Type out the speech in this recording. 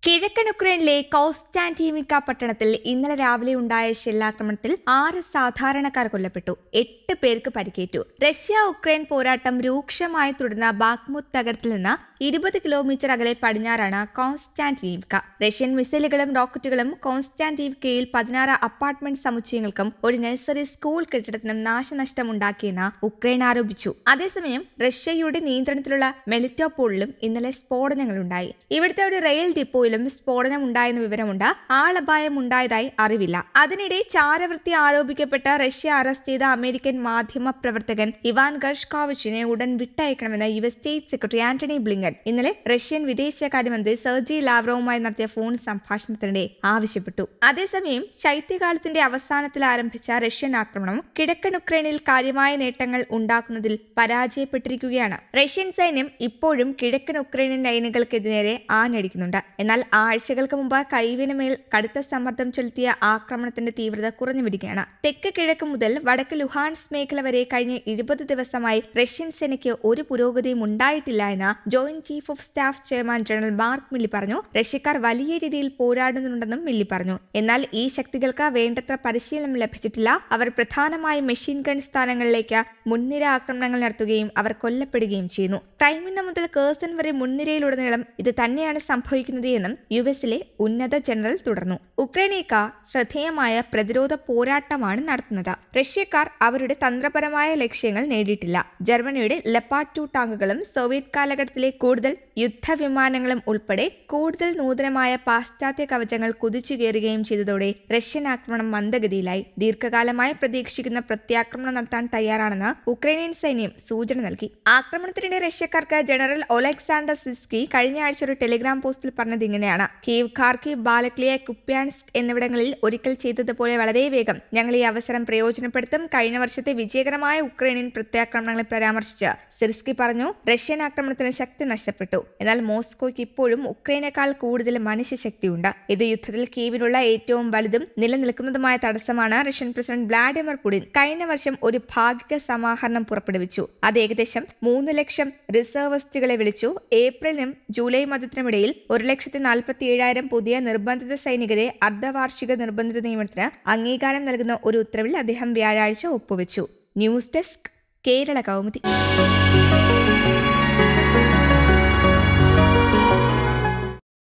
കിഴക്കൻ ഉക്രൈനിലെ കോസ്റ്റാന്റീമിക്ക പട്ടണത്തിൽ ഇന്നലെ രാവിലെ ഉണ്ടായ ഷെല്ലാക്രമണത്തിൽ ആറ് സാധാരണക്കാർ കൊല്ലപ്പെട്ടു എട്ട് പേർക്ക് പരിക്കേറ്റു റഷ്യ ഉക്രൈൻ പോരാട്ടം രൂക്ഷമായി തുടർന്ന ബാഗ്മുത്ത് നഗരത്തിൽ നിന്ന് ഇരുപത് കിലോമീറ്റർ അകലെ പടിഞ്ഞാറാണ് കോൺസ്റ്റാന്റീവിക്ക റഷ്യൻ മിസൈലുകളും റോക്കറ്റുകളും കോൺസ്റ്റാന്റീവിക്കയിൽ പതിനാറ് അപ്പാർട്ട്മെന്റ് സമുച്ചയങ്ങൾക്കും ഒരു നഴ്സറി സ്കൂൾ കെട്ടിടത്തിനും നാശനഷ്ടമുണ്ടാക്കിയെന്ന് ഉക്രൈൻ ആരോപിച്ചു അതേസമയം റഷ്യയുടെ നിയന്ത്രണത്തിലുള്ള മെലിറ്റോപോളിലും ഇന്നലെ സ്ഫോടനങ്ങളുണ്ടായി ഇവിടുത്തെ ഒരു റെയിൽ ഡിപ്പോയിലും സ്ഫോടനം ഉണ്ടായെന്ന വിവരമുണ്ട് ആളപായം ഉണ്ടായതായി അറിവില്ല അതിനിടെ ചാരവൃത്തി ആരോപിക്കപ്പെട്ട റഷ്യ അറസ്റ്റ് ചെയ്ത അമേരിക്കൻ മാധ്യമ പ്രവർത്തകൻ ഇവാൻ ഗർഷ്കോവിച്ചിനെ ഉടൻ വിട്ടയക്കണമെന്ന് U S state secretary Antony Blinken ഇന്നലെ റഷ്യൻ വിദേശകാര്യമന്ത്രി സെർജി ലാവ്റോവുമായി നടത്തിയ ഫോൺ സംഭാഷണത്തിനിടെ ആവശ്യപ്പെട്ടു അതേസമയം ശൈത്യകാലത്തിന്റെ അവസാനത്തിൽ ആരംഭിച്ച റഷ്യൻ ആക്രമണം കിഴക്കൻ ഉക്രൈനിൽ കാര്യമായ നേട്ടങ്ങൾ ഉണ്ടാക്കുന്നതിൽ പരാജയപ്പെട്ടിരിക്കുകയാണ് റഷ്യൻ സൈന്യം ഇപ്പോഴും കിഴക്കൻ ഉക്രൈനിയൻ ലൈനുകൾക്കെതിരെ ആഞ്ഞടിക്കുന്നുണ്ട് എന്നാൽ ആഴ്ചകൾക്ക് മുമ്പ് കൈവിനുമേൽ കടുത്ത സമ്മർദ്ദം ചെലുത്തിയ ആക്രമണത്തിന്റെ തീവ്രത കുറഞ്ഞു വരികയാണ് തെക്ക് കിഴക്ക് മുതൽ വടക്ക് ലുഹാൻസ് മേഖല വരെ കഴിഞ്ഞ ഇരുപത് ദിവസമായി റഷ്യൻ സേനയ്ക്ക് ഒരു പുരോഗതിയും ഉണ്ടായിട്ടില്ല എന്ന് joint chief of staff chairman general Mark Milley പറഞ്ഞു റഷ്യക്കാർ വലിയ രീതിയിൽ പോരാടുന്നുണ്ടെന്നും മില്ലി പറഞ്ഞു എന്നാൽ ഈ ശക്തികൾക്ക് വേണ്ടത്ര പരിശീലനം ലഭിച്ചിട്ടില്ല അവർ പ്രധാനമായും മെഷീൻ ഗൺ സ്ഥാനങ്ങളിലേക്ക് മുൻനിര ആക്രമണങ്ങൾ നടത്തുകയും അവർ കൊല്ലപ്പെടുകയും ചെയ്യുന്നു ക്രൈമിന മുതൽ കേഴ്സൺ വരെ മുൻനിരയിലുടനീളം ഇത് തന്നെയാണ് സംഭവിക്കുന്നത് എന്നും യു എസിലെ ഉന്നത ജനറൽ തുടർന്നു ഉക്രൈനേക്കാർ ശ്രദ്ധേയമായ പ്രതിരോധ പോരാട്ടമാണ് നടത്തുന്നത് റഷ്യക്കാർ അവരുടെ തന്ത്രപരമായ ലക്ഷ്യങ്ങൾ നേടിയിട്ടില്ല ജർമ്മനിയുടെ ലെപ്പാർഡ് ടു ടാങ്കുകളും സോവിയറ്റ് കാലഘട്ടത്തിലെ കൂടുതൽ യുദ്ധവിമാനങ്ങളും ഉൾപ്പെടെ കൂടുതൽ നൂതനമായ പാശ്ചാത്യ കവചങ്ങൾ കുതിച്ചുകയറുകയും ചെയ്തതോടെ റഷ്യൻ ആക്രമണം മന്ദഗതിയിലായി ദീർഘകാലമായി പ്രതീക്ഷിക്കുന്ന പ്രത്യാക്രമണം നടത്താൻ തയ്യാറാണെന്ന് ഉക്രൈനിയൻ സൈന്യം സൂചന നൽകി ആക്രമണത്തിനിടെ റഷ്യക്കാർക്ക് ജനറൽ ഒലക്സാണ്ടർ സിസ്കി കഴിഞ്ഞ ആഴ്ച ഒരു ടെലിഗ്രാം പോസ്റ്റിൽ പറഞ്ഞത് ഇങ്ങനെയാണ് കീവ് ഖാർക്കിവ് ബാലക്ലിയ കുപ്യാൻസ്ക് എന്നിവിടങ്ങളിൽ ഒരിക്കൽ ചെയ്തതുപോലെ വളരെ വേഗം ഞങ്ങൾ ഈ അവസരം പ്രയോജനപ്പെടുത്തും കഴിഞ്ഞ വർഷത്തെ വിജയകരമായ ഉക്രൈനിയൻ പ്രത്യാക്രമണങ്ങളെ പരാമർശിച്ച് സിർസ്കി പറഞ്ഞു റഷ്യൻ ആക്രമണത്തിന് ശക്തി നഷ്ടപ്പെട്ടു എന്നാൽ മോസ്കോയ്ക്ക് ഇപ്പോഴും ഉക്രൈനേക്കാൾ കൂടുതൽ മനുഷ്യശക്തിയുണ്ട് ഇത് യുദ്ധത്തിൽ കീവിനുള്ള ഏറ്റവും വലുതും നിലനിൽക്കുന്നതുമായ തടസ്സമാണ് റഷ്യൻ പ്രസിഡന്റ് വ്ളാഡിമിർ പുടിൻ കഴിഞ്ഞ വർഷം ഒരു ഭാഗിക സമാഹരണം പുറപ്പെടുവിച്ചു അത് ഏകദേശം മൂന്ന് ലക്ഷം റിസർവിസ്റ്റുകളെ വിളിച്ചു ഏപ്രിലിനും ജൂലൈ മധ്യത്തിനുമിടയിൽ ഒരു ലക്ഷത്തി നാൽപ്പത്തി ഏഴായിരം പുതിയ നിർബന്ധിത സൈനികരെ അർദ്ധവാർഷിക നിർബന്ധിത നിയമനത്തിന് അംഗീകാരം നൽകുന്ന ഒരു ഉത്തരവിൽ അദ്ദേഹം വ്യാഴാഴ്ച ഒപ്പുവെച്ചു ന്യൂസ് ഡെസ്ക് കേരള കൗമുദി